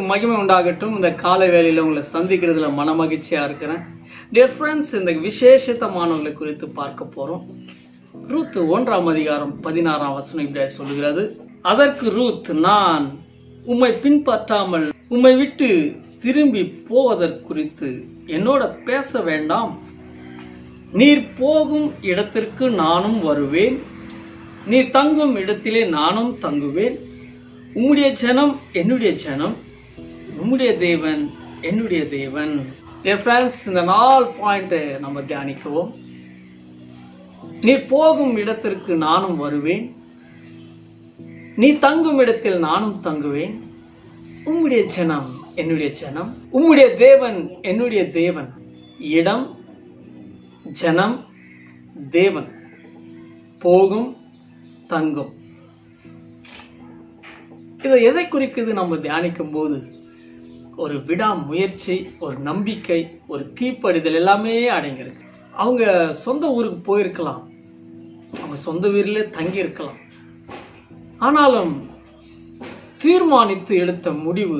மகிமை உண்டாகட்டும் இந்த காலை வேளையில உங்களை சந்திக்கிறதுல மன மகிழ்ச்சியா இருக்கிறேன் டியர் ஃப்ரெண்ட்ஸ் இந்த விசேஷத்தமானவர்களை குறித்து பார்க்க போறோம் ரூத் ஒன்றாம் அதிகாரம் பதினாறாம் வசனம் இப்படியா சொல்லுகிறது அதற்கு ரூத் நான் உம்மை பின்பற்றாமல் உம்மை விட்டு திரும்பி போவதற்கு குறித்து என்னோட பேச வேண்டாம் நீர் போகும் இடத்திற்கு நானும் வருவேன் நீர் தங்கும் இடத்திலே நானும் தங்குவேன் உம்முடைய ஜனம் என்னுடைய ஜனம் உம்முடைய தேவன் என்னுடைய தேவன் என் ஃப்ரெண்ட்ஸ் இந்த நாலு பாயிண்ட் நம்ம தியானிக்குவோம் நீ போகும் இடத்திற்கு நானும் வருவேன் நீ தங்கும் இடத்தில் நானும் தங்குவேன் உம்முடைய ஜனம் என்னுடைய ஜனம் உம்முடைய தேவன் என்னுடைய தேவன் இடம் ஜனம் தேவன் போகும் தங்கும் இதை எதை குறிக்குது நம்ம தியானிக்கும் போது ஒரு விடாமுயற்சி ஒரு நம்பிக்கை ஒரு கீழ்ப்படிதல் எல்லாமே அடங்கியிருக்கு அவங்க சொந்த ஊருக்கு போயிருக்கலாம் அவங்க சொந்த வீட்டிலே தங்கி இருக்கலாம் ஆனாலும் தீர்மானித்து எடுத்த முடிவு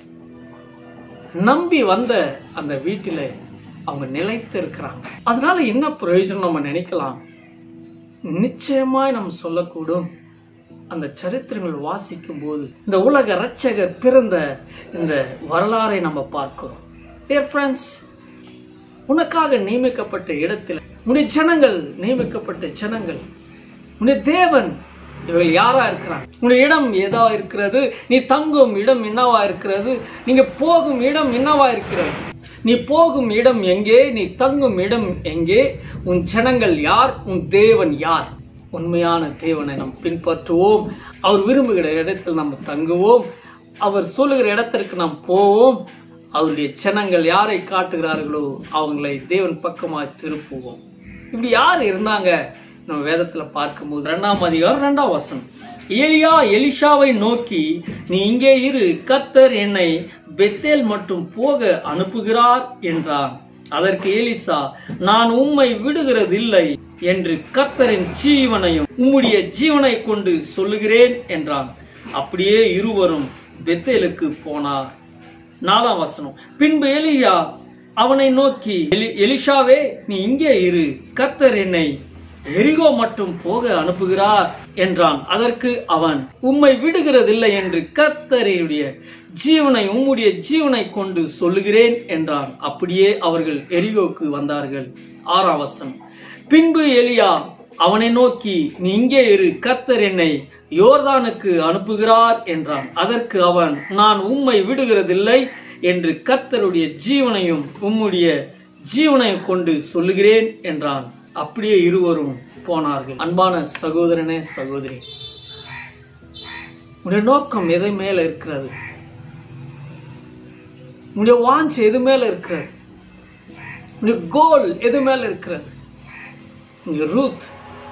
நம்பி வந்த அந்த வீட்டில அவங்க நிலைத்து இருக்கிறாங்க அதனால என்ன பிரயோஜனம் நம்ம நினைக்கலாம் நிச்சயமாய் நம்ம சொல்லக்கூடும் அந்த சரித்திரங்கள் வாசிக்கும் போது இந்த உலக இரட்சகர் பிறந்த இந்த வரலாறை நம்ம பார்க்கிறோம் Dear friends, உனக்காக நியமிக்கப்பட்ட இடத்தில் உன்னுடைய ஜனங்கள் நியமிக்கப்பட்ட ஜனங்கள் உன்னுடைய தேவன் இவர்கள் யாரா இருக்கிறாங்க உன்னுடைய இடம் ஏதா இருக்கிறது நீ தங்கும் இடம் என்னவா இருக்கிறது நீங்க போகும் இடம் என்னவா இருக்கிறது நீ போகும் இடம் எங்கே நீ தங்கும் இடம் எங்கே உன் ஜனங்கள் யார் உன் தேவன் யார் உண்மையான தேவனை நாம் பின்பற்றுவோம் அவர் விரும்புகிற இடத்தில் நம்ம தங்குவோம் அவர் சொல்லுகிற இடத்திற்கு நாம் போவோம் அவருடைய ஜனங்கள் யாரை காட்டுகிறார்களோ அவங்களை தேவன் பக்கமாய் திருப்புவோம் இப்படி யார் இருந்தாங்க நம்ம வேதத்துல பார்க்கும்போது ரெண்டாம் அதிகாரம் ரெண்டாம் வசனம் ஏலியா எலிஷாவை நோக்கி நீ இங்கே இரு கர்த்தர் என்னை பெத்தேல் மட்டும் போக அனுப்புகிறார் என்றான் அதற்கு எலிசா நான் உம்மை விடுகிறதில்லை என்று கர்த்தரின் ஜீவனையும் உம்முடைய ஜீவனை கொண்டு சொல்லுகிறேன் என்றான் அப்படியே இருவரும் பெத்தேலுக்கு போனார் நாலாம் வசனம் பின்பு எலியா அவனை நோக்கி "எலி- எலிஷாவே நீ இங்கே இரு கர்த்தர் என்னை எரிகோ மட்டும் போக அனுப்புகிறார் என்றான் அதற்கு அவன் உம்மை விடுகிறதில்லை என்று கர்த்தருடைய ஜீவனை உம்முடைய ஜீவனை கொண்டு சொல்லுகிறேன் என்றான் அப்படியே அவர்கள் எரிகோக்கு வந்தார்கள் ஆறாம் வசனம் பின்பு எலியா அவனை நோக்கி நீ இங்கே இரு கர்த்தர் என்னை யோர்தானுக்கு அனுப்புகிறார் என்றான் அதற்கு அவன் நான் உம்மை விடுகிறதில்லை என்று கர்த்தருடைய ஜீவனையும் உம்முடைய ஜீவனையும் கொண்டு சொல்லுகிறேன் என்றான் அப்படியே இருவரும் போனார்கள் அன்பான சகோதரனே சகோதரி உன்னுடைய நோக்கம் எதை மேல இருக்கிறது உன்னுடைய வாஞ்ச் எது மேல இருக்கிறது உன்னுடைய கோல் எது மேல இருக்கிறது இங்க ரூத்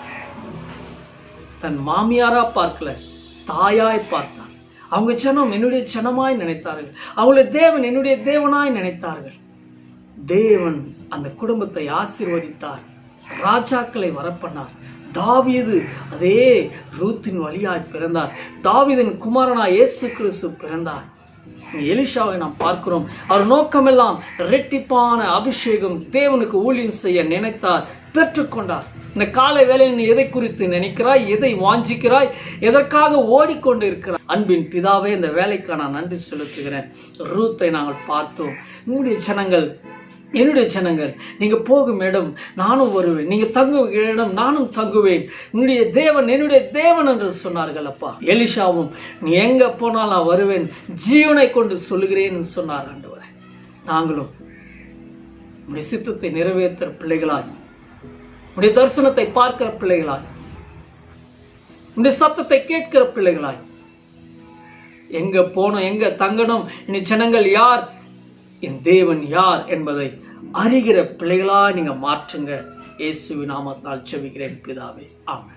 தன் மாமியாரா பார்க்கல தாயாய் பார்த்தார் அவங்க ஜனம் என்னுடைய ஜனமாய் நினைத்தார்கள் அவங்களுடைய தேவன் என்னுடைய தேவனாய் நினைத்தார்கள் தேவன் அந்த குடும்பத்தை ஆசீர்வதித்தார் ராஜாக்களை வரப்பண்ணார் தாவீது அதே ரூத்தின் வழியாய் பிறந்தார் தாவீதின் குமாரனாய் இயேசு கிறிஸ்து பிறந்தார் இங்க எலிஷாவை நாம் பார்க்கிறோம் அவர் நோக்கமெல்லாம் ரெட்டிப்பான அபிஷேகம் தேவனுக்கு ஊழியம் செய்ய நினைத்தார் பெற்றுக்கொண்டார் இந்த காலை வேளையில் நீ எதை குறித்து நினைக்கிறாய் எதை வாஞ்சிக்கிறாய் எதற்காக ஓடிக்கொண்டு இருக்கிறாய் அன்பின் பிதாவே இந்த வேலைக்காக நான் நன்றி செலுத்துகிறேன் ரூத்தை நாங்கள் பார்த்தோம் உங்களுடைய ஜனங்கள் என்னுடைய ஜனங்கள் நீங்க போகும் இடம் நானும் வருவேன் நீங்க தங்கும் இடம் நானும் தங்குவேன் உன்னுடைய தேவன் என்னுடைய தேவன் என்று சொன்னார்கள் அப்பா எலிஷாவும் நீ எங்க போனால் நான் வருவேன் ஜீவனை கொண்டு சொல்லுகிறேன் சொன்னார் ஆண்டவரே நாங்களும் உடைய சித்தத்தை நிறைவேற்றுற பிள்ளைகளாய் உடைய தரிசனத்தை பார்க்கிற பிள்ளைகளாய் உடைய சத்தத்தை கேட்கிற பிள்ளைகளாய் எங்க போனோம் எங்க தங்கணும் இனி ஜனங்கள் யார் என் தேவன் யார் என்பதை அறிகிற பிள்ளைகளா நீங்க மாற்றுங்க இயேசுவின் நாமத்தால் செவிக்கிறேன் பிதாவே ஆமென்